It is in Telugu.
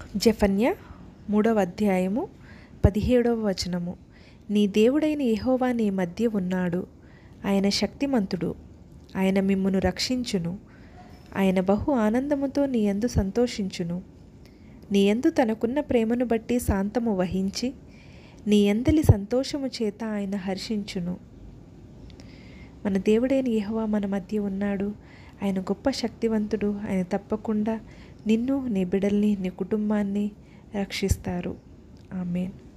జఫన్య మూడవ అధ్యాయము పదిహేడవ వచనము నీ దేవుడైన యెహోవా నీ మధ్య ఉన్నాడు ఆయన శక్తిమంతుడు ఆయన మిమ్మును రక్షించును ఆయన బహు ఆనందముతో నీ యందు సంతోషించును నీ యందు తనకున్న ప్రేమను బట్టి శాంతము వహించి నీ ఎందలి సంతోషము చేత ఆయన హర్షించును మన దేవుడైన యెహోవా మన మధ్య ఉన్నాడు ఆయన గొప్ప శక్తివంతుడు ఆయన తప్పకుండా నిన్ను నీ బిడల్ని నీ కుటుంబాన్ని రక్షిస్తారు ఆమెన్